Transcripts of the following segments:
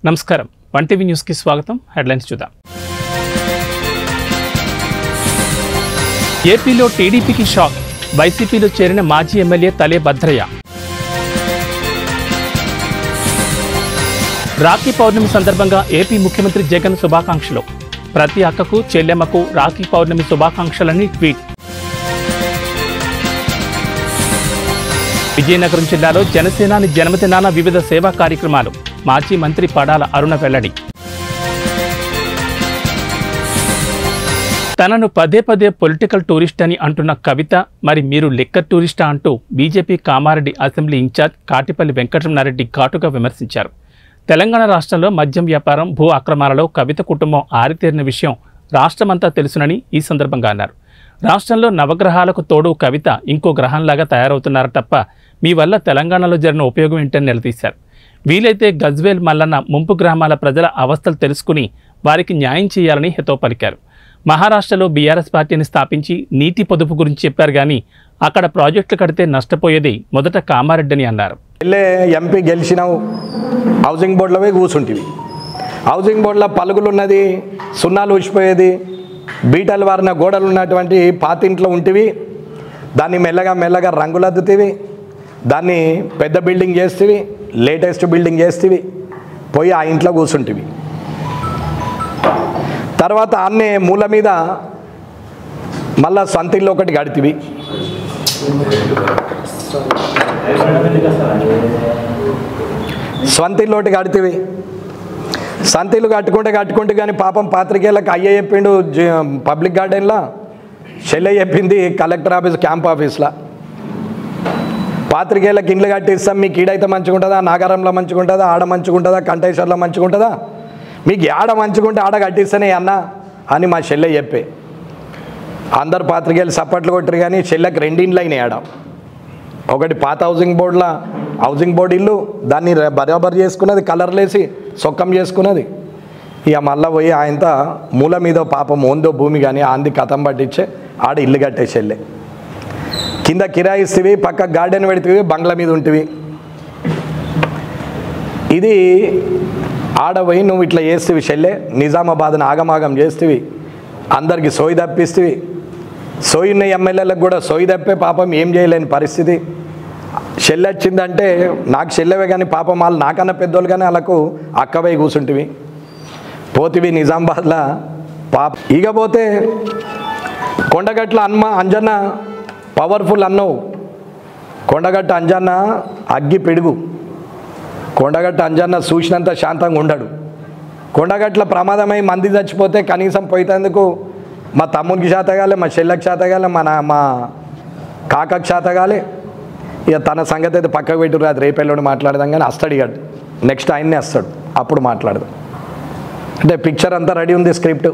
నమస్కారం one TV న్యూస్కి స్వాగతం హెడ్లైన్స్ చూద్దాం ఏపీలో టీడీపీకి షాక్ వైసీపీలో చేరిన మాజీ ఎమ్మెల్యే తలే భద్రయ్య రాఖీ పౌర్ణమి సందర్భంగా ఏపీ ముఖ్యమంత్రి జగన్ శుభాకాంక్షలు ప్రతి అక్కకు చెల్లెమ్మకు రాఖీ పౌర్ణమి శుభాకాంక్షలని ట్వీట్ విజయనగరం జిల్లాలో జనసేనాని జన్మదినాన వివిధ సేవా కార్యక్రమాలు మాజీ మంత్రి పడాల అరుణ వెల్లడి తనను పదే పదే పొలిటికల్ టూరిస్ట్ అని అంటున్న కవిత మరి మీరు లిక్కర్ టూరిస్టా అంటూ BJP Kamareddy assembly incharge Katipalli Venkataramana Reddy ఘాటుగా విమర్శించారు తెలంగాణ రాష్ట్రంలో మద్యం వ్యాపారం భూ అక్రమాలలో కవిత కుటుంబం ఆరితేరిన విషయం రాష్ట్రమంతా తెలుసునని ఈ సందర్భంగా అన్నారు రాష్ట్రంలో నవగ్రహాలకు తోడు కవిత ఇంకో గ్రహంలాగా తయారవుతున్నారు తప్ప మీ వల్ల తెలంగాణలో జరిగిన ఉపయోగం ఏంటని నిలదీశారు వీలైతే గజ్వేల్ మల్లన్న ముంపు గ్రామాల ప్రజల అవస్థలు తెలుసుకుని వారికి న్యాయం చేయాలని హితవు పలికారు మహారాష్ట్రలో బీఆర్ఎస్ పార్టీని స్థాపించి నీటి పొదుపు గురించి చెప్పారు కానీ అక్కడ ప్రాజెక్టులు కడితే నష్టపోయేది మొదట కామారెడ్డి అన్నారు వెళ్ళే ఎంపీ గెలిచినావు హౌసింగ్ బోర్డులో పోయి కూర్చుంటివి హౌసింగ్ బోర్డులో పలుగులు ఉన్నది సున్నాలు ఊసిపోయేది బీటలు వారిన గోడలు ఉన్నటువంటి పాతింట్లో ఉంటివి దాన్ని మెల్లగా మెల్లగా రంగులద్దుతీవి దాన్ని పెద్ద బిల్డింగ్ చేస్తేవి లేటెస్ట్ బిల్డింగ్ చేస్తేవి పోయి ఆ ఇంట్లో కూర్చుంటివి తర్వాత అన్నే మూల మీద మళ్ళా సొంతిల్లు ఒకటి గడితివి స్వంతిల్లోటి కడితివి సంతిల్లు కట్టుకుంటే కట్టుకుంటే కానీ పాపం పాత్రికేయులకు అయ్యే చెప్పిండు జ- పబ్లిక్ గార్డెన్లో చెల్లె చెప్పింది కలెక్టర్ ఆఫీస్ క్యాంప్ ఆఫీస్లో పాత్రికేయులకు ఇండ్లు కట్టిస్తాం మీకు ఈడైతే మంచిగా ఉంటుందా నాగారంలో మంచిగా ఉంటుందా ఆడ మంచిగా ఉంటుందా కంటేశ్వర్లో మంచిగా ఉంటుందా మీకు ఆడ మంచిగా ఉంటే ఆడ కట్టిస్తేనే అన్న అని మా చెల్లె చెప్పే అందరు పాత్రికేయులు సప్పట్లు కొట్టరు కానీ చెల్లెకి రెండిండ్లు అయినాయి ఆడ ఒకటి పాత హౌసింగ్ బోర్డులో హౌసింగ్ బోర్డు ఇల్లు దాన్ని ర- బరాబర్ చేసుకున్నది కలర్లేసి సొక్కం చేసుకున్నది ఇక మళ్ళీ పోయి ఆయనతో మూల మీద పాపం ఓందో భూమి కానీ ఆంది కథం పట్టించే ఆడ ఇల్లు కట్టేసేళ్ళే కింద కిరాయిస్తేవి పక్క గార్డెన్ పెడితే బంగ్లా మీద ఉంటివి ఇది ఆడ పోయి నువ్వు ఇట్లా చేస్తేవి చెల్లె నిజామాబాద్ని ఆగమాగం చేస్తేవి అందరికి సోయి తప్పిస్తేవి సోయి ఉన్న ఎమ్మెల్యేలకు కూడా సోయి తప్పే పాపం ఏం చేయలేని పరిస్థితి చెల్లె వచ్చిందంటే నాకు చెల్లెవే కానీ పాపం వాళ్ళు నాకన్నా పెద్దోళ్ళు కానీ వాళ్ళకు అక్కవై కూర్చుంటివి పోతివి నిజామాబాద్లో పాప ఇక పోతే కొండగట్ల అన్మ అంజన్న పవర్ఫుల్ అన్నవు కొండగట్ట అంజన్న అగ్గి పిడుగు కొండగట్ట అంజన్న చూసినంత శాంతంగా ఉండడు కొండగట్ల ప్రమాదమై మంది చచ్చిపోతే కనీసం పోయేందుకు మా తమ్మునికి శాతగాలే మా చెల్లెకి శాతగాలే మా నా మా కాకకి శాతగాలే ఇక తన సంగతి అయితే పక్కకు పెట్టురు అది రేపెల్లుండి మాట్లాడదాం కానీ వస్తాడు ఇక నెక్స్ట్ ఆయన్నే వస్తాడు అప్పుడు మాట్లాడదాం అంటే పిక్చర్ అంతా రెడీ ఉంది స్క్రిప్ట్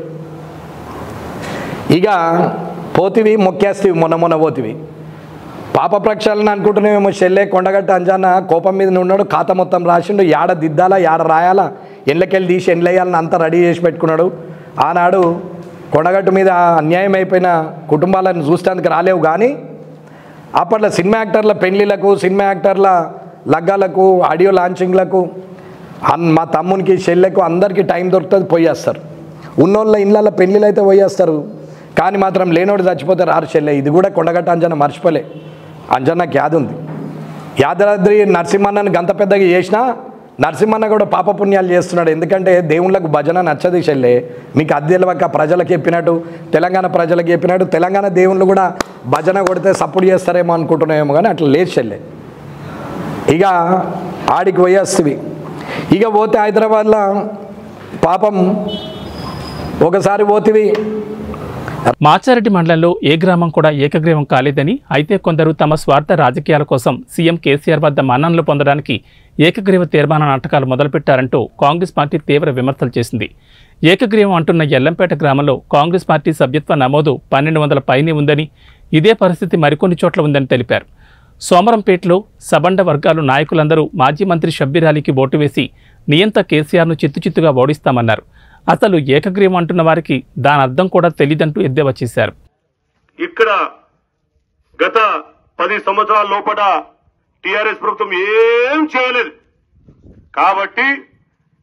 ఇక పోతివి మొక్కేస్తివి మొన్న మొన్న పోతివి పాప ప్రక్షాళన అనుకుంటున్నామేమో చెల్లె కొండగట్ట అంజాన కోపం మీద ఉన్నాడు ఖాతా మొత్తం రాసిండు యాడ దిద్దాలా యాడ రాయాలా ఎండ్లకెళ్ళి తీసి ఎండ్లేయాలని అంతా రెడీ చేసి పెట్టుకున్నాడు ఆనాడు కొండగట్టు మీద అన్యాయం అయిపోయిన కుటుంబాలను చూసేందుకు రాలేవు కానీ అప్పట్లో సినిమా యాక్టర్ల పెళ్లిలకు సినిమా యాక్టర్ల లగ్గాలకు ఆడియో లాంచింగ్లకు అన్ మా తమ్మునికి చెల్లెకు అందరికీ టైం దొరుకుతుంది పోయేస్తారు ఉన్నోళ్ళ ఇళ్ళ పెళ్ళిళ్ళు అయితే పోయేస్తారు కానీ మాత్రం లేనోడు చచ్చిపోతే రారు చెల్లె ఇది కూడా కొండగట్ట అంజన మర్చిపోలే అంజన్నకి యాద ఉంది యాదాద్రి నరసింహన్నను గంత పెద్దగా చేసినా నరసింహన్న కూడా పాపపుణ్యాలు చేస్తున్నాడు ఎందుకంటే దేవుళ్ళకు భజన నచ్చది చెల్లె మీకు అద్దెలవక్క ప్రజలకు చెప్పినట్టు తెలంగాణ ప్రజలకు చెప్పినట్టు తెలంగాణ దేవుళ్ళు కూడా భజన కొడితే సపోర్ట్ చేస్తారేమో అనుకుంటున్నామేమో కానీ అట్లా లేదు చెల్లె ఇక ఆడికి పోయేస్తుంది ఇక పోతే హైదరాబాద్లో పాపం ఒకసారి పోతివి మాచారెడ్డి మండలంలో ఏ గ్రామం కూడా ఏకగ్రీవం కాలేదని అయితే కొందరు తమ స్వార్థ రాజకీయాల కోసం సీఎం కేసీఆర్ వద్ద మన్ననలు పొందడానికి ఏకగ్రీవ తీర్మాన నాటకాలు మొదలుపెట్టారంటూ కాంగ్రెస్ పార్టీ తీవ్ర విమర్శలు చేసింది ఏకగ్రీవం అంటున్న ఎల్లంపేట గ్రామంలో కాంగ్రెస్ పార్టీ సభ్యత్వ నమోదు పన్నెండు వందల పైనే ఉందని ఇదే పరిస్థితి మరికొన్ని చోట్ల ఉందని తెలిపారు సోమరంపేటలో సబండ వర్గాలు నాయకులందరూ మాజీ మంత్రి షబ్బీర్ అలీకి ఓటు వేసి నియంత కేసీఆర్ను చిత్తుచిత్తుగా ఓడిస్తామన్నారు అసలు ఏకగ్రీవం అంటున్న వారికి దాని అర్థం కూడా తెలియదంటూ ఎద్దేవా చేశారు ఇక్కడ గత పది సంవత్సరాల లోపల టిఆర్ఎస్ ప్రభుత్వం ఏం చేయలేదు కాబట్టి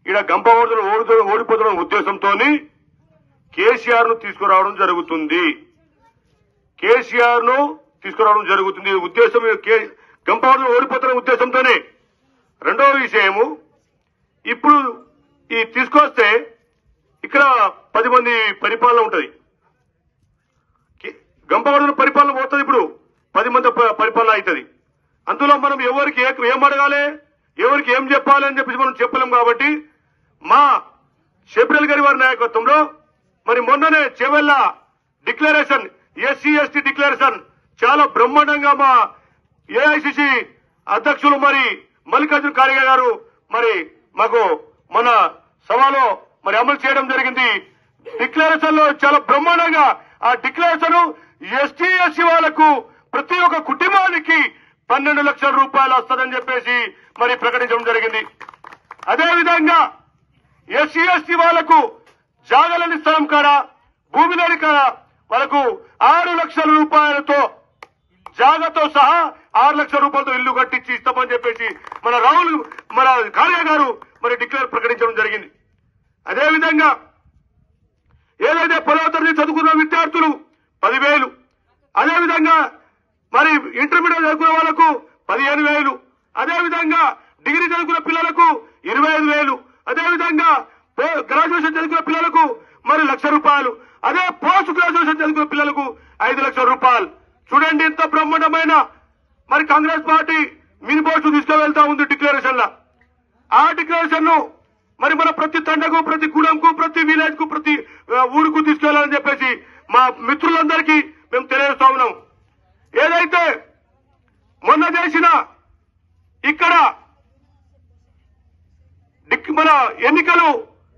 ఈడ గంపవర్ధన ఓడుతూ ఓడిపోతున్న ఉద్దేశంతో కేసీఆర్ ను తీసుకురావడం జరుగుతుంది కేసీఆర్ ను తీసుకురావడం జరుగుతుంది ఈ ఉద్దేశం కే- గంపవర్ధన ఓడిపోతున్న ఉద్దేశంతోనే రెండవ విషయము ఇప్పుడు ఈ తీసుకొస్తే ఇక్కడ పది మంది పరిపాలన ఉంటది కి- గంపవర్ధన పరిపాలన పోతుంది ఇప్పుడు పది మంది ప- పరిపాలన అవుతుంది అందులో మనం ఎవరికి ఏ- ఏం అడగాలి ఎవరికి ఏం చెప్పాలి అని చెప్పేసి మనం చెప్పలేం కాబట్టి మా షెబ్రల్ గారి వారి నాయకత్వంలో మరి మొన్ననే Chevella declaration SC ST declaration చాలా బ్రహ్మాండంగా మా ఏఐసిసి అధ్యక్షులు మరి మల్లికార్జున ఖార్గే గారు మరి మాకు మన సభలో మరి అమలు చేయడం జరిగింది డిక్లరేషన్ లో చాలా బ్రహ్మాండంగా ఆ డిక్లరేషన్ ఎస్టీ ఎస్సీ వాళ్లకు ప్రతి ఒక్క కుటుంబానికి పన్నెండు లక్షల రూపాయలు వస్తుందని చెప్పేసి మరి ప్రకటించడం జరిగింది అదే విధంగా ఎస్సీ ఎస్టీ వాళ్లకు జాగలని స్థలం కాడ భూమిలోని కాడ వాళ్ళకు ఆరు లక్షల రూపాయలతో జాగతో సహా ఆరు లక్షల రూపాయలతో ఇల్లు కట్టించి ఇస్తామని చెప్పేసి మన రాహుల్ మన ఖాళీ గారు మరి డిక్లేర్ ప్రకటించడం జరిగింది అదే విధంగా ఏదైతే పదవ తరగతి చదువుకున్న విద్యార్థులు పదివేలు అదే విధంగా మరి ఇంటర్మీడియట్ చదువుకున్న వాళ్ళకు పదిహేను వేలు అదే విధంగా డిగ్రీ చదువుకున్న పిల్లలకు ఇరవై ఐదు వేలు అదే విధంగా పో- గ్రాడ్యుయేషన్ చదువుకున్న పిల్లలకు మరి లక్ష రూపాయలు అదే పోస్ట్ గ్రాడ్యుయేషన్ చదువుకున్న పిల్లలకు ఐదు లక్షల రూపాయలు చూడండి ఇంత బ్రహ్మాండమైన మరి కాంగ్రెస్ పార్టీ మినీ పోస్టు తీసుకువెళ్తా ఉంది డిక్లరేషన్ లా ఆ డిక్లరేషన్ ను మరి మన ప్రతి తండకు ప్రతి గూడెంకు ప్రతి విలేజ్ కు ప్రతి ఆ, ఊరుకు తీసుకెళ్లాలని చెప్పేసి మా మిత్రులందరికీ మేము తెలియజేస్తా ఉన్నాం ఏదైతే మొన్న చేసిన ఇక్కడ డిక్- మన ఎన్నికలు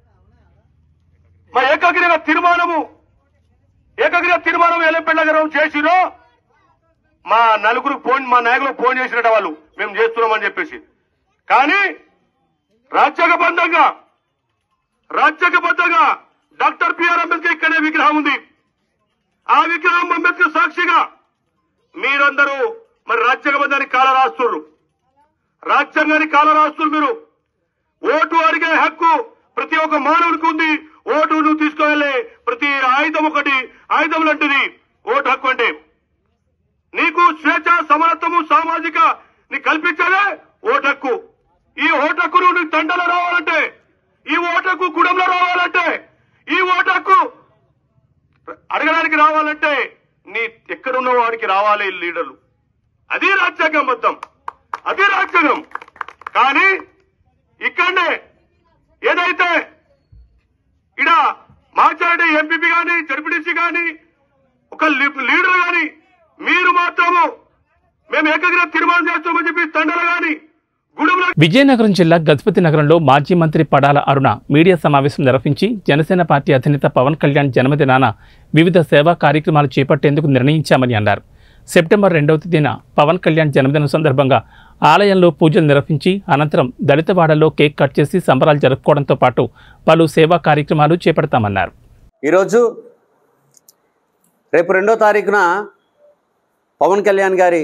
మా ఏకగ్రీవ తీర్మానము ఏకగ్రీవ తీర్మానం ఎల్లపెండ గారు చేసిరో మా నలుగురు ఫోన్ మా నాయకులకు ఫోన్ చేసినట్టు వాళ్ళు మేము చేస్తున్నామని చెప్పేసి కానీ రాజ్యాంగబద్ధంగా రాజ్యాంగబద్ధంగా డాక్టర్ బిఆర్ అంబేద్కర్ ఇక్కడే విగ్రహం ఉంది ఆ విగ్రహం అంబేద్కర్ సాక్షిగా మీరందరూ మరి రాజ్యాంగబద్ధానికి కాల రాస్తున్నారు రాజ్యాంగానికి కాల రాస్తున్నారు మీరు ఓటు అడిగే హక్కు ప్రతి ఒక్క మానవుడికి ఉంది ఓటు నువ్వు తీసుకువెళ్ళే ప్రతి ఆయుధం ఒకటి ఆయుధం లాంటిది ఓటు హక్కు అంటే నీకు స్వేచ్ఛ సమానత్వము సామాజిక నీ కల్పించాలే ఓటక్కు ఈ ఓటక్కు నువ్వు నీకు తండలో రావాలంటే ఈ ఓటక్కు కుడంలో రావాలంటే ఈ ఓటక్కు అడగడానికి రావాలంటే నీ ఎక్కడున్న వాడికి రావాలి ఈ లీడర్లు అది రాజ్యాంగం మొత్తం అది రాజ్యాంగం కానీ ఇక్కడనే ఏదైతే ఇడ మాట్లాడే ఎంపీపీ గాని జడ్పీటీసీ గాని ఒక లి- లీడర్ గాని మీరు మాత్రము మేము ఏకగ్ర తీర్మానం చేస్తామని చెప్పి తండలు గాని గుడుముల విజయనగరం జిల్లా గజపతి నగరంలో మాజీ మంత్రి పడాల అరుణ మీడియా సమావేశం నిర్వహించి జనసేన పార్టీ అధినేత పవన్ కళ్యాణ్ జన్మదినాన వివిధ సేవా కార్యక్రమాలు చేపట్టేందుకు నిర్ణయించామని అన్నారు సెప్టెంబర్ రెండవ తేదీన పవన్ కళ్యాణ్ జన్మదినం సందర్భంగా ఆలయంలో పూజలు నిర్వహించి అనంతరం దళితవాడలో కేక్ కట్ చేసి సంబరాలు జరుపుకోవడంతో పాటు పలు సేవా కార్యక్రమాలు చేపడతామన్నారు ఈరోజు రేపు రెండో తారీఖున పవన్ కళ్యాణ్ గారి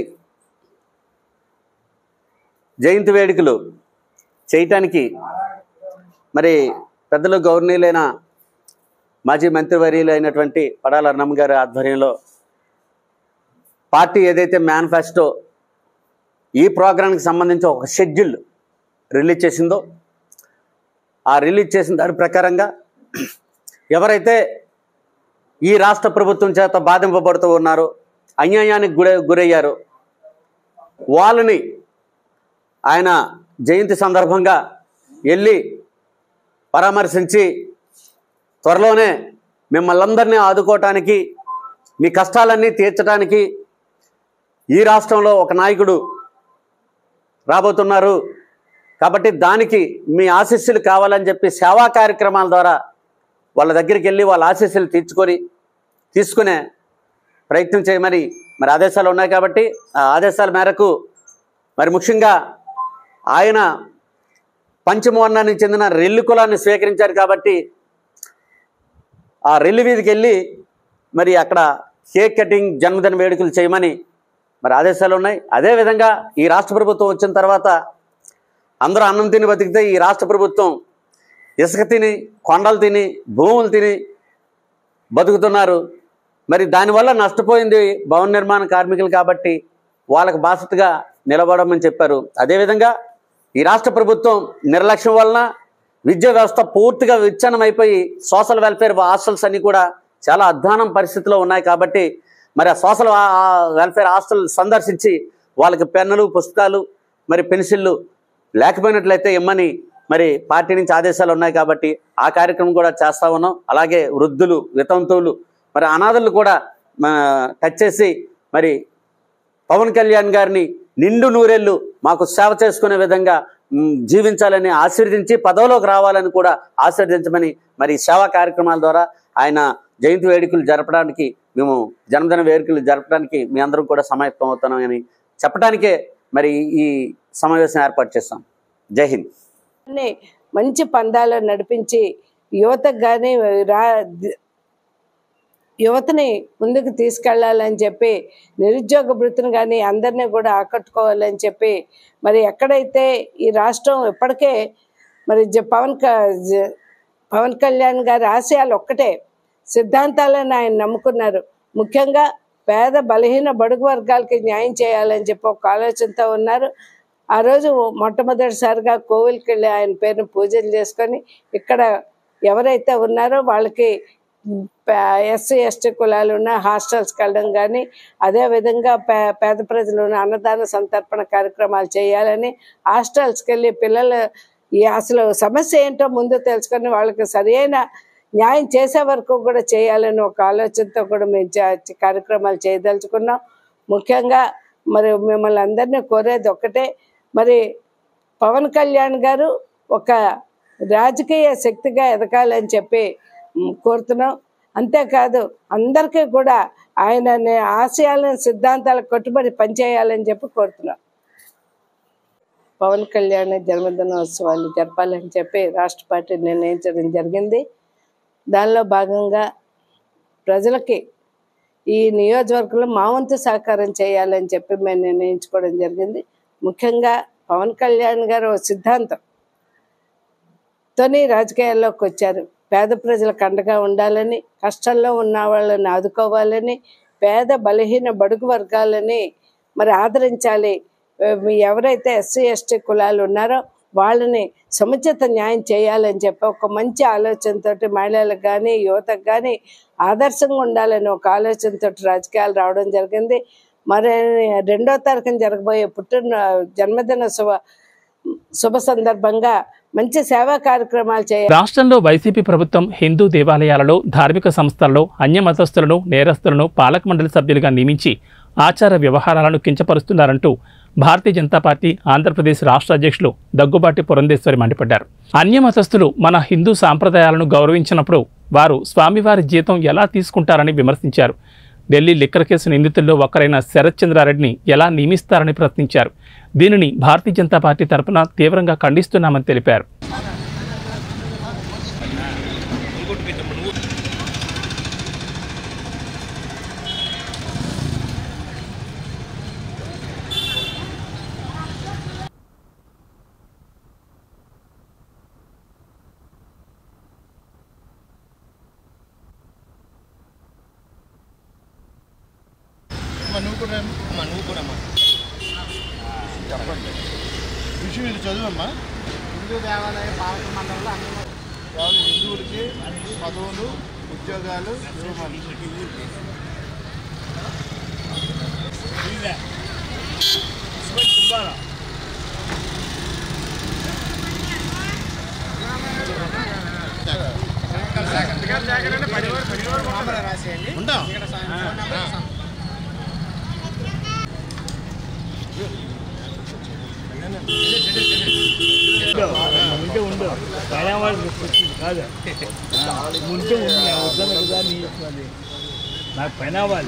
జయంతి వేడుకలు చేయటానికి మరి పెద్దలు గౌరవనీయులైన మాజీ మంత్రివర్యులు అయినటువంటి పడాల అన్నమ్మ గారి ఆధ్వర్యంలో పార్టీ ఏదైతే మేనిఫెస్టో ఈ ప్రోగ్రాంకి సంబంధించి ఒక షెడ్యూల్ రిలీజ్ చేసిందో ఆ రిలీజ్ చేసిన దాని ప్రకారంగా ఎవరైతే ఈ రాష్ట్ర ప్రభుత్వం చేత బాధింపబడుతూ ఉన్నారో అన్యాయానికి గుర గురయ్యారో వాళ్ళని ఆయన జయంతి సందర్భంగా వెళ్ళి పరామర్శించి త్వరలోనే మిమ్మల్ని అందరినీ ఆదుకోవటానికి మీ కష్టాలన్నీ తీర్చడానికి ఈ రాష్ట్రంలో ఒక నాయకుడు రాబోతున్నారు కాబట్టి దానికి మీ ఆశీస్సులు కావాలని చెప్పి సేవా కార్యక్రమాల ద్వారా వాళ్ళ దగ్గరికి వెళ్ళి వాళ్ళ ఆశీస్సులు తీర్చుకొని తీసుకునే ప్రయత్నం చేయమని మరి ఆదేశాలు ఉన్నాయి కాబట్టి ఆ ఆదేశాల మేరకు మరి ముఖ్యంగా ఆయన పంచమవర్ణానికి చెందిన రెల్లి కులాన్ని స్వీకరించారు కాబట్టి ఆ రెల్లి వీధికి వెళ్ళి మరి అక్కడ కేక్ కటింగ్ జన్మదిన వేడుకలు చేయమని మరి ఆదేశాలు ఉన్నాయి అదేవిధంగా ఈ రాష్ట్ర ప్రభుత్వం వచ్చిన తర్వాత అందరూ అన్నం తిని బతికితే ఈ రాష్ట్ర ప్రభుత్వం ఇసుక తిని కొండలు తిని భూములు తిని బతుకుతున్నారు మరి దానివల్ల నష్టపోయింది భవన నిర్మాణ కార్మికులు కాబట్టి వాళ్ళకి బాసటగా నిలబడమని చెప్పారు అదేవిధంగా ఈ రాష్ట్ర ప్రభుత్వం నిర్లక్ష్యం వలన విద్యా వ్యవస్థ పూర్తిగా విచ్ఛిన్నం అయిపోయి సోషల్ వెల్ఫేర్ హాస్టల్స్ అన్నీ కూడా చాలా అధ్వానం పరిస్థితిలో ఉన్నాయి కాబట్టి మరి ఆ సోషల్ వెల్ఫేర్ హాస్టల్ సందర్శించి వాళ్ళకి పెన్నులు పుస్తకాలు మరి పెన్సిళ్ళు లేకపోయినట్లయితే ఇమ్మని మరి పార్టీ నుంచి ఆదేశాలు ఉన్నాయి కాబట్టి ఆ కార్యక్రమం కూడా చేస్తా ఉన్నాం అలాగే వృద్ధులు వితంతువులు మరి అనాథలు కూడా ఆ, టచ్ చేసి మరి పవన్ కళ్యాణ్ గారిని నిండు నూరేళ్ళు మాకు సేవ చేసుకునే విధంగా మ్, జీవించాలని ఆశీర్వదించి పదవిలోకి రావాలని కూడా ఆశీర్వదించమని మరి సేవా కార్యక్రమాల ద్వారా ఆయన జయంతి వేడుకలు జరపడానికి మేము జన్మదిన వేడుకలు జరపడానికి మీ అందరం కూడా సమాయత్తం అవుతున్నామని చెప్పడానికే మరి ఈ సమావేశం ఏర్పాటు చేస్తాం జై హింద్ ని మంచి పందాలు నడిపించి యువతకు కానీ రా యువతని ముందుకు తీసుకెళ్లాలని చెప్పి నిరుద్యోగ వృత్తిని కానీ అందరినీ కూడా ఆకట్టుకోవాలని చెప్పి మరి ఎక్కడైతే ఈ రాష్ట్రం ఇప్పటికే మరి జ- పవన్ క- జ- పవన్ కళ్యాణ్ గారి ఆశయాలు ఒక్కటే సిద్ధాంతాలను ఆయన నమ్ముకున్నారు ముఖ్యంగా పేద బలహీన బడుగు వర్గాలకి న్యాయం చేయాలని చెప్పి ఒక ఆలోచనతో ఉన్నారు ఆ రోజు మొట్టమొదటిసారిగా కోవిల్కి వెళ్ళి ఆయన పేరుని పూజలు చేసుకొని ఇక్కడ ఎవరైతే ఉన్నారో వాళ్ళకి ఎస్సీ ఎస్టీ కులాలు ఉన్న హాస్టల్స్కి వెళ్ళడం కానీ అదేవిధంగా పే పేద ప్రజలు ఉన్న అన్నదాన సంతర్పణ కార్యక్రమాలు చేయాలని హాస్టల్స్కి వెళ్ళి పిల్లలు ఈ అసలు సమస్య ఏంటో ముందు తెలుసుకొని వాళ్ళకి సరైన న్యాయం చేసే వరకు కూడా చేయాలని ఒక ఆలోచనతో కూడా మేము చే- కార్యక్రమాలు చేయదలుచుకున్నాం ముఖ్యంగా మరి మిమ్మల్ని అందరినీ కోరేది ఒక్కటే మరి పవన్ కళ్యాణ్ గారు ఒక రాజకీయ శక్తిగా ఎదగాలని చెప్పి మ్, కోరుతున్నాం అంతేకాదు అందరికీ కూడా ఆయన నే- ఆశయాలను సిద్ధాంతాలకు కట్టుబడి పనిచేయాలని చెప్పి కోరుతున్నాం పవన్ కళ్యాణ్ జన్మదినోత్సవాలు జరపాలని చెప్పి రాష్ట్ర పార్టీ నిర్ణయించడం జరిగింది దానిలో భాగంగా ప్రజలకి ఈ నియోజకవర్గంలో మా వంతు సహకారం చేయాలని చెప్పి మేము నిర్ణయించుకోవడం జరిగింది ముఖ్యంగా పవన్ కళ్యాణ్ గారు ఓ సిద్ధాంతం తోని రాజకీయాల్లోకి వచ్చారు పేద ప్రజలకు అండగా ఉండాలని కష్టంలో ఉన్న వాళ్ళని ఆదుకోవాలని పేద బలహీన బడుగు వర్గాలని మరి ఆదరించాలి ఏ, ఎవరైతే ఎస్సీ ఎస్టీ కులాలు ఉన్నారో వాళ్ళని సముచిత న్యాయం చేయాలని చెప్పి ఒక మంచి ఆలోచనతోటి మహిళలకు కానీ యువతకు కానీ ఆదర్శంగా ఉండాలని ఒక ఆలోచనతో రాజకీయాలు రావడం జరిగింది మరి రెండో తారీఖున జరగబోయే పుట్టిన జన్మదిన శుభ శుభ సందర్భంగా మంచి సేవా కార్యక్రమాలు చేయాలి రాష్ట్రంలో వైసీపీ ప్రభుత్వం హిందూ దేవాలయాలలో ధార్మిక సంస్థలలో అన్య మతస్థులను నేరస్తులను పాలక మండలి సభ్యులుగా నియమించి ఆచార వ్యవహారాలను కించపరుస్తున్నారంటూ భారతీయ జనతా పార్టీ ఆంధ్రప్రదేశ్ రాష్ట్ర అధ్యక్షులు దగ్గుబాటి పురంధేశ్వరి మండిపడ్డారు అన్య మతస్థులు మన హిందూ సాంప్రదాయాలను గౌరవించినప్పుడు వారు స్వామివారి జీతం ఎలా తీసుకుంటారని విమర్శించారు ఢిల్లీ లిక్కర్ కేసు నిందితుల్లో ఒకరైన శరత్ చంద్రారెడ్డిని ఎలా నియమిస్తారని ప్రశ్నించారు దీనిని భారతీయ జనతా పార్టీ తరపున తీవ్రంగా ఖండిస్తున్నామని తెలిపారు అమ్మ నువ్వు కూడా అమ్మ నువ్వు కూడా అమ్మా చెప్పండి విషయం ఇది చదువమ్మా హిందూ దేవాలయ పాలక మండలిలో అన్ని కేవలం హిందువులకి పదవులు ఉద్యోగాలు నియమాలు ఉంటాం ఉంటే ఉండు పైన వాడు వచ్చింది కాదు ఉంటే ఉంది నేను వద్దాను కదా నీ ఇష్టం అది నాకు పైన అవ్వాలి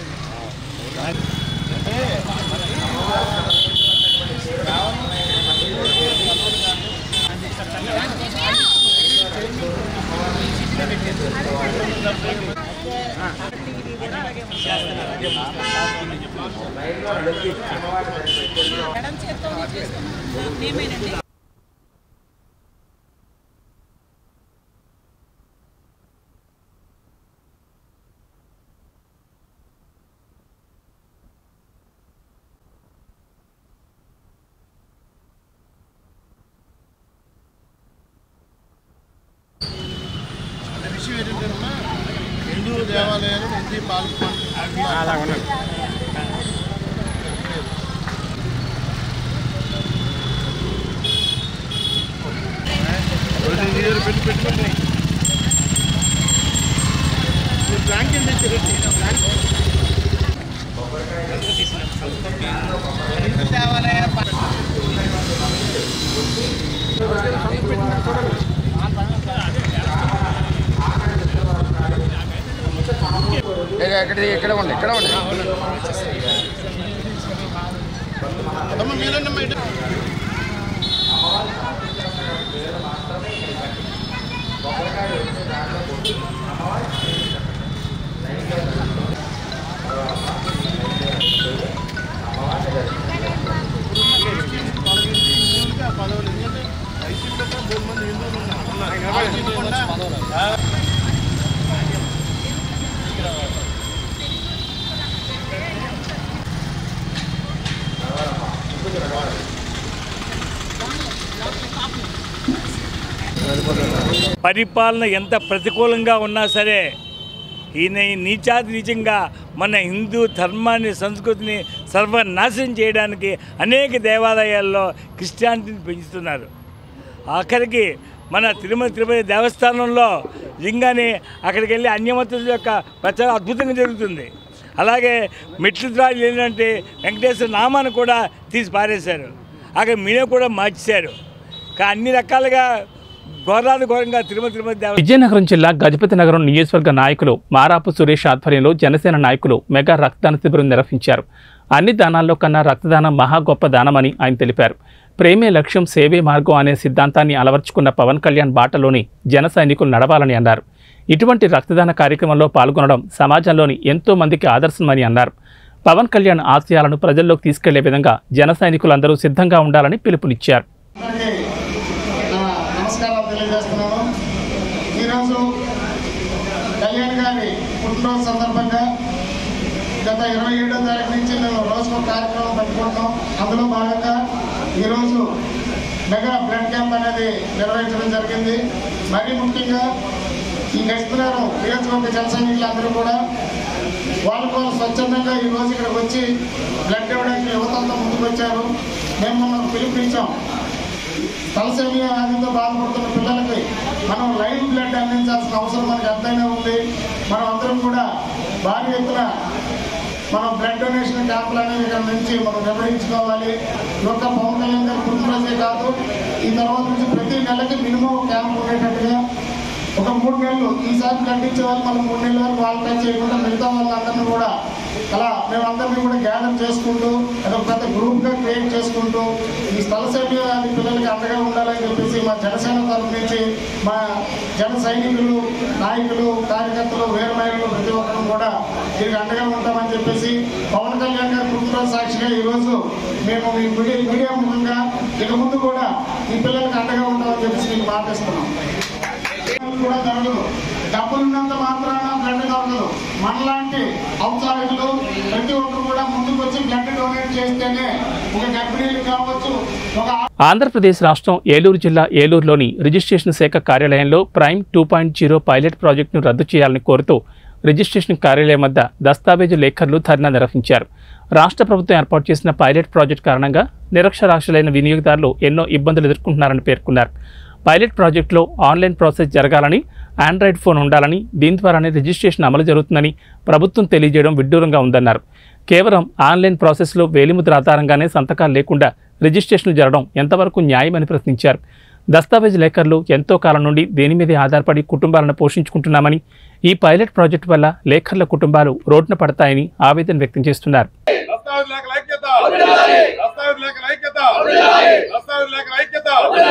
అభివృద్ధి పాల్గొన పెట్టి పెట్టుకోండి బ్లాంక్ ఏంటి బ్లాంక్ ఇక్కడ ఇక్కడ ఉండి ఇక్కడ ఉండి అమ్మ మీరన్నమ్మ ఇటు పదవులు ఎందుకంటే వైసీపీలో మూడు మంది హిందువులు ఉన్నారు పరిపాలన ఎంత ప్రతికూలంగా ఉన్నా సరే ఈయన ఈ నీచాతి నీచంగా మన హిందూ ధర్మాన్ని సంస్కృతిని సర్వనాశనం చేయడానికి అనేక దేవాలయాల్లో క్రిస్టియానిటీని పెంచుతున్నారు ఆఖరికి మన తిరుమల తిరుపతి దేవస్థానంలో లింగాన్ని అక్కడికి వెళ్ళి అన్యమతుల యొక్క ప్రచారం అద్భుతంగా జరుగుతుంది అలాగే మెట్లు త్రాడు ఏంటంటే వెంకటేశ్వర నామాన్ని కూడా తీసి పారేశారు అక్కడ మీనే కూడా మార్చేశారు కా అన్ని రకాలుగా ఘోరాలు ఘోరంగా తిరుమల తిరుపతి దేవ విజయనగరం జిల్లా గజపతి నగరం నియోజకవర్గ నాయకులు మారాపు సురేష్ ఆధ్వర్యంలో జనసేన నాయకులు మెగా రక్తదాన శిబిరం నిర్వహించారు అన్ని దానాల్లో కన్నా రక్తదానం మహా గొప్ప దానమని ఆయన తెలిపారు ప్రేమే లక్ష్యం సేవే మార్గం అనే సిద్ధాంతాన్ని అలవర్చుకున్న పవన్ కళ్యాణ్ బాటలోని జన సైనికులు నడవాలని అన్నారు ఇటువంటి రక్తదాన కార్యక్రమంలో పాల్గొనడం సమాజంలోని ఎంతో మందికి ఆదర్శమని అన్నారు పవన్ కళ్యాణ్ ఆశయాలను ప్రజల్లోకి తీసుకెళ్లే విధంగా జన సైనికులందరూ సిద్ధంగా ఉండాలని పిలుపునిచ్చారు అందరికీ నా నమస్కారాలు తెలియజేస్తున్నాను ఈరోజు కళ్యాణ్ గారి పుట్టినరోజు సందర్భంగా గత ఇరవై ఏడో తారీఖు నుంచి మేము రోజుకు కార్యక్రమం పెట్టుకుంటున్నాం అందులో భాగంగా ఈరోజు మెగా బ్లడ్ క్యాంప్ అనేది నిర్వహించడం జరిగింది మరీ ముఖ్యంగా ఈ గడిపినారు నియోజకవర్గ జన సైనికులందరూ కూడా వాళ్ళు కూడా స్వచ్ఛందంగా ఈ రోజు ఇక్కడికి వచ్చి బ్లడ్ ఇవ్వడానికి యువతంతా ముందుకు వచ్చారు మేము మొన్న పిలుపునిచ్చాం తలసేమియా వ్యాధితో బాధపడుతున్న పిల్లలకి మనం లైవ్ బ్లడ్ అందించాల్సిన అవసరం మనకి ఎంతైనా ఉంది మనం అందరం కూడా భారీ ఎత్తున మనం బ్లడ్ డొనేషన్ క్యాంపులు అనేవి ఇక్కడ నుంచి మనం నిర్వహించుకోవాలి ఈ యొక్క పవన్ కళ్యాణ్ గారి పుట్టినరోజే కాదు ఈ తర్వాత నుంచి ప్రతి నెలకి మినిమం క్యాంప్ ఉండేటట్టుగా ఒక మూడు నెలలు ఈసారి కట్టించే వాళ్ళు మనం మూడు నెలల వరకు వాళ్ళ టచ్ చేయకుండా మిగతా వాళ్ళందరినీ కూడా అలా మేమందరినీ కూడా గ్యాదర్ చేసుకుంటూ అదొక పెద్ద గ్రూప్గా క్రియేట్ చేసుకుంటూ ఈ స్థల సేవ అది పిల్లలకి అండగా ఉండాలని చెప్పేసి మా జనసేన తరఫు నుంచి మా జన సైనికులు నాయకులు కార్యకర్తలు వీర మహిళలు ప్రతి ఒక్కరు కూడా దీనికి అండగా ఉంటామని చెప్పేసి పవన్ కళ్యాణ్ గారి పుట్టినరోజు సాక్షిగా ఈరోజు మేము మీ మీడియా మీడియా ముఖంగా ఇక ముందు కూడా ఈ పిల్లలకి అండగా ఉంటామని చెప్పేసి మీకు మాటిస్తున్నాం కూడా జరగదు డబ్బులున్నంత మాత్రాన బ్లడ్ దొరకదు మనలాంటి ఔత్సాహికులు ప్రతి ఒక్కరు కూడా ముందుకు వచ్చి బ్లడ్ డొనేట్ చేస్తేనే ఒక గర్భిణీలు కావచ్చు ఒక ఆంధ్రప్రదేశ్ రాష్ట్రం ఏలూరు జిల్లా ఏలూరులోని రిజిస్ట్రేషన్ శాఖ కార్యాలయంలో prime two point zero pilot ప్రాజెక్టును రద్దు చేయాలని కోరుతూ రిజిస్ట్రేషన్ కార్యాలయం వద్ద దస్తావేజు లేఖర్లు ధర్నా నిర్వహించారు రాష్ట్ర ప్రభుత్వం ఏర్పాటు చేసిన పైలట్ ప్రాజెక్టు కారణంగా నిరక్షరాస్యులైన వినియోగదారులు ఎన్నో ఇబ్బందులు ఎదుర్కొంటున్నారని పేర్కొన్నారు పైలట్ ప్రాజెక్టులో ఆన్లైన్ ప్రాసెస్ జరగాలని ఆండ్రాయిడ్ ఫోన్ ఉండాలని దీని ద్వారానే రిజిస్ట్రేషన్ అమలు జరుగుతుందని ప్రభుత్వం తెలియజేయడం విడ్డూరంగా ఉందన్నారు కేవలం ఆన్లైన్ ప్రాసెస్లో వేలిముద్ర ఆధారంగానే సంతకాలు లేకుండా రిజిస్ట్రేషన్లు జరగడం ఎంతవరకు న్యాయమని ప్రశ్నించారు దస్తావేజ్ లేఖర్లు ఎంతో కాలం నుండి దేని మీదే ఆధారపడి కుటుంబాలను పోషించుకుంటున్నామని ఈ పైలట్ ప్రాజెక్టు వల్ల లేఖర్ల కుటుంబాలు రోడ్డున పడతాయని ఆవేదన వ్యక్తం చేస్తున్నారు దస్తావేజ్ లేఖల ఐక్యత దస్తావేజ్ లేఖల ఐక్యత దస్తావేజ్ లేఖల ఐక్యత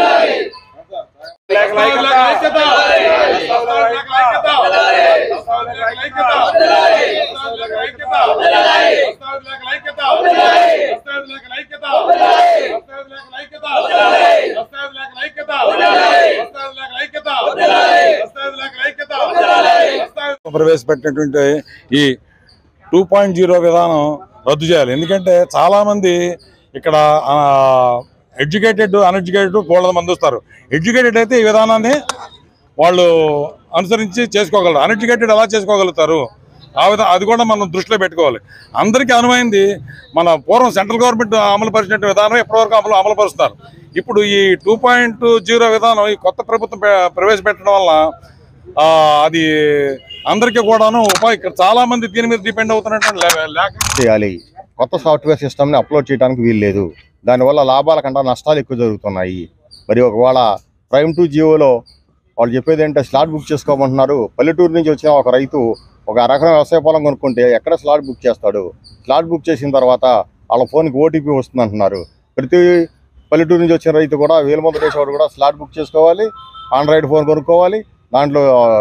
దస్తావేజ్ లేఖల ఐక్యత దస్తావేజ్ లేఖల ఐక్యత దస్తావేజ్ లేఖల ఐక్యత దస్తావేజ్ లేఖల ఐక్యత దస్తావేజ్ లేఖల ఐక్యత దస్తావేజ్ లేఖల ఐక్యత దస్తావేజ్ లేఖల ఐక్యత దస్తావేజ్ లేఖల ఐక్యత దస్తావేజ్ లేఖల ఐక్యత దస్తావేజ్ లేఖల ఐక్యత దస్తావేజ్ ప్రవేశపెట్టినటువంటి ఈ టూ పాయింట్ జీరో విధానం రద్దు చేయాలి ఎందుకంటే చాలామంది ఇక్కడ ఎడ్యుకేటెడ్ అన్ఎడ్యుకేటెడ్ బోళ్ళ మంది వస్తారు ఎడ్యుకేటెడ్ అయితే ఈ విధానాన్ని వాళ్ళు అనుసరించి చేసుకోగలరు అన్ఎడ్యుకేటెడ్ ఎలా చేసుకోగలుగుతారు ఆ విధంగా అది కూడా మనం దృష్టిలో పెట్టుకోవాలి అందరికీ అనుమైంది మన పూర్వం సెంట్రల్ గవర్నమెంట్ అమలు పరిచినట్టు విధానం ఎప్పటివరకు అమలు అమలు పరుస్తున్నారు ఇప్పుడు ఈ టూ పాయింట్ జీరో విధానం ఈ కొత్త ప్రభుత్వం ప్ర- ప్రవేశపెట్టడం వల్ల ఆ, అది అందరికీ కూడాను ఉపాధి ఇక్కడ చాలా మంది దీని మీద డిపెండ్ అవుతున్నట్టు లేక చేయాలి కొత్త సాఫ్ట్వేర్ సిస్టమ్ని అప్లోడ్ చేయడానికి వీలు లేదు దానివల్ల లాభాల కన్నా నష్టాలు ఎక్కువ జరుగుతున్నాయి మరి ఒకవేళ ప్రైమ్ టు జియోలో వాళ్ళు చెప్పేది ఏంటంటే స్లాట్ బుక్ చేసుకోమంటున్నారు పల్లెటూరు నుంచి వచ్చిన ఒక రైతు ఒక అరకరం వ్యవసాయ పొలం కొనుక్కుంటే ఎక్కడ స్లాట్ బుక్ చేస్తాడు స్లాట్ బుక్ చేసిన తర్వాత వాళ్ళ ఫోన్కి ఓటీపీ వస్తుంది అంటున్నారు ప్రతి పల్లెటూరు నుంచి వచ్చిన రైతు కూడా వేల మంది చేసేవాడు కూడా స్లాట్ బుక్ చేసుకోవాలి ఆండ్రాయిడ్ ఫోన్ కొనుక్కోవాలి దాంట్లో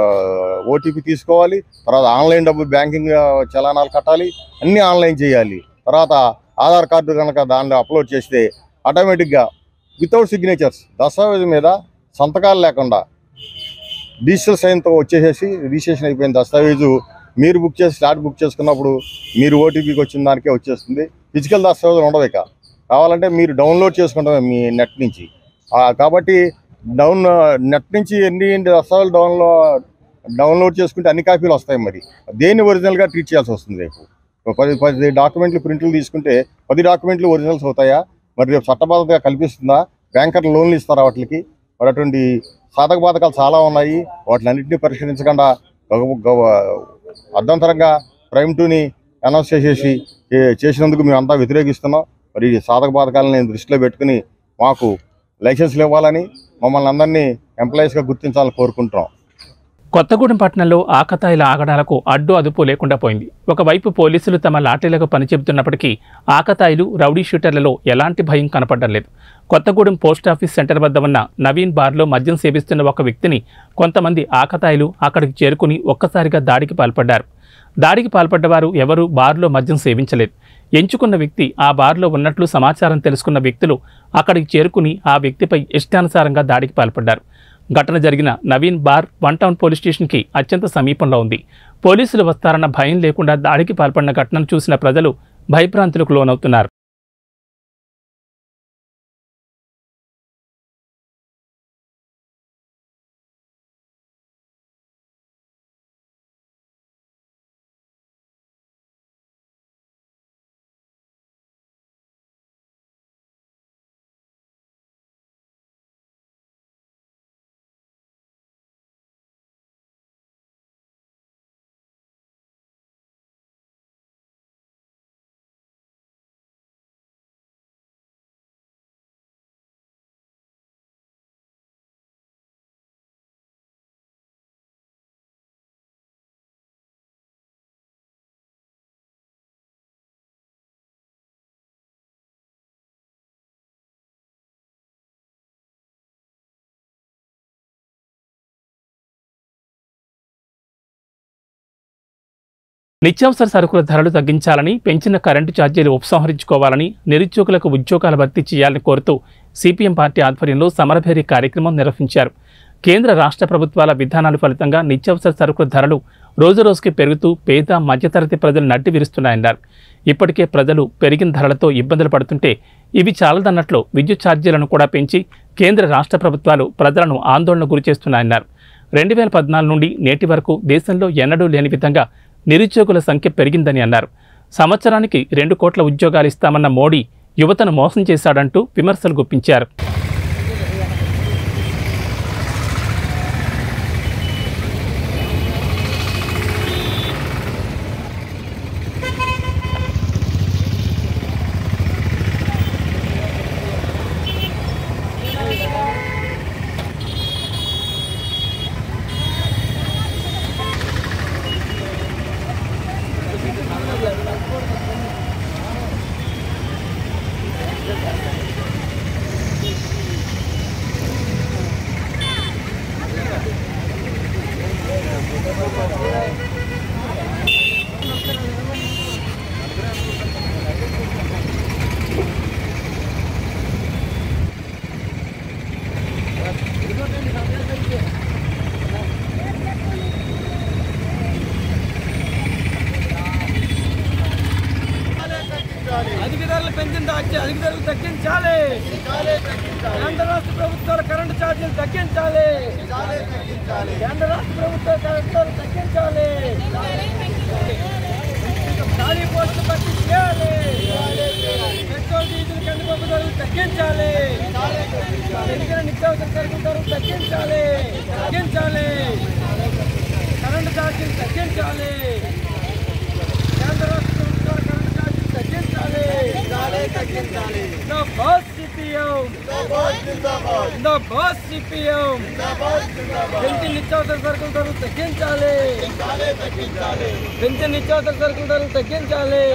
ఓటీపీ తీసుకోవాలి తర్వాత ఆన్లైన్ డబ్బు బ్యాంకింగ్ చలానాలు కట్టాలి అన్నీ ఆన్లైన్ చేయాలి తర్వాత ఆధార్ కార్డు కనుక దాంట్లో అప్లోడ్ చేస్తే ఆటోమేటిక్గా వితౌట్ సిగ్నేచర్స్ దస్తావేజు మీద సంతకాలు లేకుండా డిజిటల్ సైన్తో వచ్చేసేసి రిజిస్ట్రేషన్ అయిపోయిన దస్తావేజు మీరు బుక్ చేసి స్లాట్ బుక్ చేసుకున్నప్పుడు మీరు ఓటీపీకి వచ్చిన దానికే వచ్చేస్తుంది ఫిజికల్ దస్తావేజులు ఉండవు ఇక కావాలంటే మీరు డౌన్లోడ్ చేసుకుంటామే మీ నెట్ నుంచి ఆ, కాబట్టి డౌన్ నెట్ నుంచి ఎన్ని దస్తావేజులు డౌన్లో డౌన్లోడ్ చేసుకుంటే అన్ని కాపీలు వస్తాయి మరి దేన్ని ఒరిజినల్గా ట్రీట్ చేయాల్సి వస్తుంది రేపు ఒక పది పది డాక్యుమెంట్లు ప్రింట్లు తీసుకుంటే పది డాక్యుమెంట్లు ఒరిజినల్స్ అవుతాయా మరి రేపు చట్టబద్ధత కల్పిస్తుందా బ్యాంకర్లు లోన్లు ఇస్తారా వాటికి మరి అటువంటి సాధక బాధకాలు చాలా ఉన్నాయి వాటిలన్నింటినీ పరిశీలించకుండా గవ- గవ- అర్ధంతరంగా ప్రైమ్ టూని అనౌన్స్ చేసేసి చే- చేసినందుకు మేము అంతా వ్యతిరేకిస్తున్నాం మరి ఈ సాధక బాధకాలని దృష్టిలో పెట్టుకుని మాకు లైసెన్స్లు ఇవ్వాలని మమ్మల్ని అందరినీ ఎంప్లాయీస్గా గుర్తించాలని కోరుకుంటున్నాం కొత్తగూడెం పట్టణంలో ఆకతాయిల ఆగడాలకు అడ్డు అదుపు లేకుండా పోయింది ఒకవైపు పోలీసులు తమ లాఠీలకు పనిచెబుతున్నప్పటికీ ఆకతాయిలు రౌడీ షూటర్లలో ఎలాంటి భయం కనపడడం లేదు కొత్తగూడెం పోస్ట్ ఆఫీస్ సెంటర్ వద్ద ఉన్న నవీన్ బార్లో మద్యం సేవిస్తున్న ఒక వ్యక్తిని కొంతమంది ఆకతాయిలు అక్కడికి చేరుకుని ఒక్కసారిగా దాడికి పాల్పడ్డారు దాడికి పాల్పడ్డవారు ఎవరూ బార్లో మద్యం సేవించలేదు ఎంచుకున్న వ్యక్తి ఆ బార్లో ఉన్నట్లు సమాచారం తెలుసుకున్న వ్యక్తులు అక్కడికి చేరుకుని ఆ వ్యక్తిపై ఇష్టానుసారంగా దాడికి పాల్పడ్డారు ఘటన జరిగిన Naveen bar one town police స్టేషన్కి అత్యంత సమీపంలో ఉంది పోలీసులు వస్తారన్న భయం లేకుండా దాడికి పాల్పడిన ఘటనను చూసిన ప్రజలు భయభ్రాంతులకు లోనవుతున్నారు నిత్యావసర సరుకుల ధరలు తగ్గించాలని పెంచిన కరెంటు ఛార్జీలు ఉపసంహరించుకోవాలని నిరుద్యోగులకు ఉద్యోగాలు భర్తీ చేయాలని కోరుతూ సిపిఎం పార్టీ ఆధ్వర్యంలో సమరభేరి కార్యక్రమం నిర్వహించారు కేంద్ర రాష్ట్ర ప్రభుత్వాల విధానాల ఫలితంగా నిత్యావసర సరుకుల ధరలు రోజురోజుకి పెరుగుతూ పేద మధ్యతరగతి ప్రజలు నడ్డి విరుస్తున్నాయన్నారు ఇప్పటికే ప్రజలు పెరిగిన ధరలతో ఇబ్బందులు పడుతుంటే ఇవి చాలదన్నట్లు విద్యుత్ ఛార్జీలను కూడా పెంచి కేంద్ర రాష్ట్ర ప్రభుత్వాలు ప్రజలను ఆందోళన గురిచేస్తున్నాయన్నారు రెండు వేల పద్నాలుగు నుండి నేటి వరకు దేశంలో ఎన్నడూ లేని విధంగా నిరుద్యోగుల సంఖ్య పెరిగిందని అన్నారు సంవత్సరానికి రెండు కోట్ల ఉద్యోగాలు ఇస్తామన్న మోడీ యువతను మోసం చేశాడంటూ విమర్శలు గుప్పించారు అధిక ధరలు పెంచిన దాచి అధిక ధరలు తగ్గించాలి కేంద్ర రాష్ట్ర ప్రభుత్వాల కరెంటు ఛార్జీలు తగ్గించాలి కేంద్ర రాష్ట్ర ప్రభుత్వాల కరెంటు ఛార్జీలు తగ్గించాలి ఖాళీ పోస్టులు భర్తీ చేయాలి పెట్రోల్ డీజిల్ కందిపప్పు ధరలు తగ్గించాలి పెరిగిన నిత్యావసర సరుకుల ధరలు తగ్గించాలి తగ్గించాలి కరెంటు ఛార్జీలు తగ్గించాలి కేంద్ర రాష్ట్ర ప్రభుత్వాల కరెంటు ఛార్జీలు తగ్గించాలి తగ్గించాలి ద బాస్ సిపిఎం ద బాస్ సిపిఎం పెంచి నిత్యావసర సరుకుల ధరలు తగ్గించాలి పెంచి నిత్యావసర సరుకుల ధరలు తగ్గించాలి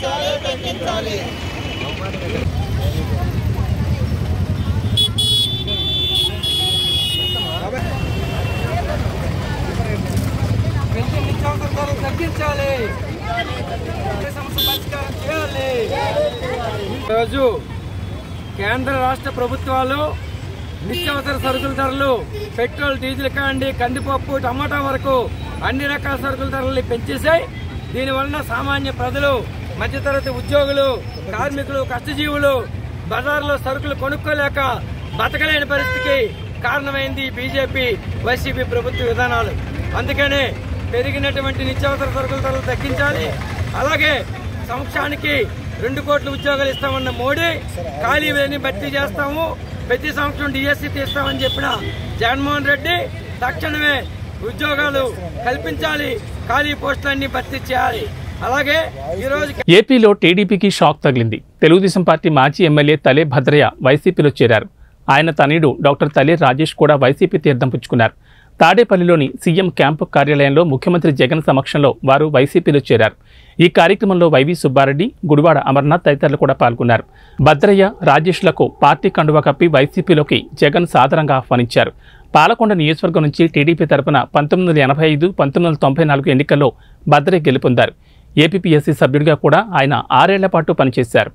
పెంచి నిత్యావసర ధరలు తగ్గించాలి ఈ సమస్య పరిష్కారం చేయాలి ఈరోజు కేంద్ర రాష్ట్ర ప్రభుత్వాలు నిత్యావసర సరుకుల ధరలు పెట్రోల్ డీజిల్ కాండి కందిపప్పు టమాటా వరకు అన్ని రకాల సరుకుల ధరలు పెంచేశాయి దీనివలన సామాన్య ప్రజలు మధ్యతరగతి ఉద్యోగులు కార్మికులు కష్టజీవులు బజార్లో సరుకులు కొనుక్కోలేక బతకలేని పరిస్థితికి కారణమైంది బీజేపీ వైసీపీ ప్రభుత్వ విధానాలు అందుకనే పెరిగినటువంటి నిత్యావసర సరుకుల ధరలు తగ్గించాలి అలాగే సంవత్సరానికి రెండు కోట్ల ఉద్యోగాలు ఇస్తామన్న మోడీ ఖాళీ వేని భర్తీ చేస్తాము ప్రతి సంవత్సరం డిఎస్సి తీస్తామని చెప్పిన జగన్మోహన్ రెడ్డి తక్షణమే ఉద్యోగాలు కల్పించాలి ఖాళీ పోస్టులన్నీ భర్తీ చేయాలి అలాగే ఈ రోజు ఏపీలో టీడీపీకి షాక్ తగిలింది తెలుగుదేశం పార్టీ మాజీ ఎమ్మెల్యే తలే భద్రయ్య వైసీపీలో చేరారు ఆయన తనయుడు డాక్టర్ తలే రాజేష్ కూడా వైసీపీ తీర్థం పుచ్చుకున్నారు తాడేపల్లిలోని సీఎం క్యాంపు కార్యాలయంలో ముఖ్యమంత్రి జగన్ సమక్షంలో వారు వైసీపీలో చేరారు ఈ కార్యక్రమంలో వైవి సుబ్బారెడ్డి గుడివాడ అమర్నాథ్ తదితరులు కూడా పాల్గొన్నారు భద్రయ్య రాజేష్లకు పార్టీ కండువా కప్పి వైసీపీలోకి జగన్ సాదరంగా ఆహ్వానించారు పాలకొండ నియోజకవర్గం నుంచి టీడీపీ తరపున పంతొమ్మిది వందల ఎనభై ఐదు పంతొమ్మిది వందల తొంభై నాలుగు ఎన్నికల్లో భద్రయ్య గెలుపొందారు ఏపీపీఎస్సీ సభ్యుడిగా కూడా ఆయన ఆరేళ్ల పాటు పనిచేశారు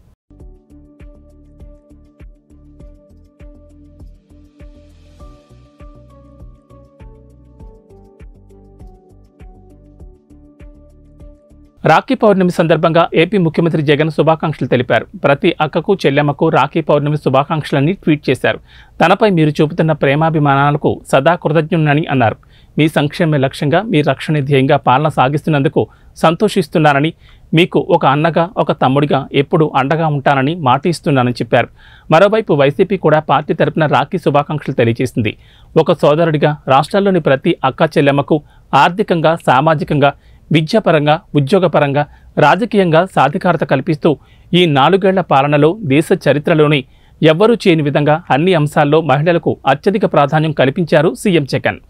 రాఖీ పౌర్ణమి సందర్భంగా ఏపీ ముఖ్యమంత్రి జగన్ శుభాకాంక్షలు తెలిపారు ప్రతి అక్కకు చెల్లెమ్మకు రాఖీ పౌర్ణమి శుభాకాంక్షలని ట్వీట్ చేశారు తనపై మీరు చూపుతున్న ప్రేమాభిమానాలకు సదా కృతజ్ఞునని అన్నారు మీ సంక్షేమ లక్ష్యంగా మీ రక్షణ ధ్యేయంగా పాలన సాగిస్తున్నందుకు సంతోషిస్తున్నానని మీకు ఒక అన్నగా ఒక తమ్ముడిగా ఎప్పుడు అండగా ఉంటానని మాట ఇస్తున్నానని చెప్పారు మరోవైపు వైసీపీ కూడా పార్టీ తరపున రాఖీ శుభాకాంక్షలు తెలియజేసింది ఒక సోదరుడిగా రాష్ట్రాల్లోని ప్రతి అక్క చెల్లెమ్మకు ఆర్థికంగా సామాజికంగా విద్యాపరంగా ఉద్యోగపరంగా రాజకీయంగా సాధికారత కల్పిస్తూ ఈ నాలుగేళ్ల పాలనలో దేశ చరిత్రలోని ఎవ్వరూ చేయని విధంగా అన్ని అంశాల్లో మహిళలకు అత్యధిక ప్రాధాన్యం కల్పించారు సీఎం జగన్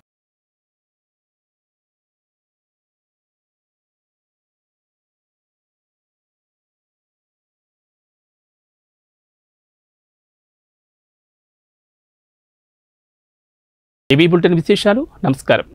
ఏబీ బులెటిన్ విశేషాలు నమస్కారం